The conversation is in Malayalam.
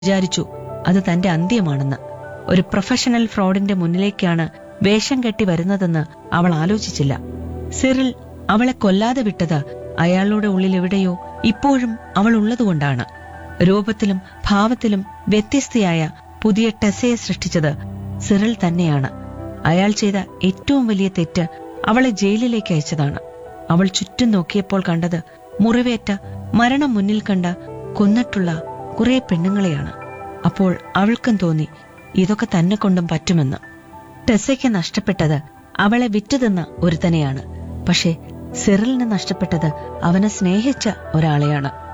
വിചാരിച്ചു അത് തന്റെ അന്ത്യമാണെന്ന് ഒരു പ്രൊഫഷണൽ ഫ്രോഡിന്റെ മുന്നിലേക്കാണ് വേഷം കെട്ടി വരുന്നതെന്ന് അവൾ ആലോചിച്ചില്ല സിറിൽ അവളെ കൊല്ലാതെ വിട്ടത് അയാളുടെ ഉള്ളിൽ എവിടെയോ ഇപ്പോഴും അവൾ ഉള്ളതുകൊണ്ടാണ് രൂപത്തിലും ഭാവത്തിലും വ്യത്യസ്തയായ പുതിയ ടെസയെ സൃഷ്ടിച്ചത് സിറിൽ തന്നെയാണ് അയാൾ ചെയ്ത ഏറ്റവും വലിയ തെറ്റ് അവളെ ജയിലിലേക്ക് അയച്ചതാണ് അവൾ ചുറ്റും നോക്കിയപ്പോൾ കണ്ടത് മുറിവേറ്റ മരണം മുന്നിൽ കണ്ട കൊന്നിട്ടുള്ള കുറെ പെണ്ണുങ്ങളെയാണ് അപ്പോൾ അവൾക്കും തോന്നി ഇതൊക്കെ തന്നെ കൊണ്ടും പറ്റുമെന്ന് ടെസയ്ക്ക് നഷ്ടപ്പെട്ടത് അവളെ വിറ്റുതിന്ന ഒരുത്തനെയാണ് പക്ഷേ സിറിലിന് നഷ്ടപ്പെട്ടത് അവനെ സ്നേഹിച്ച ഒരാളെയാണ്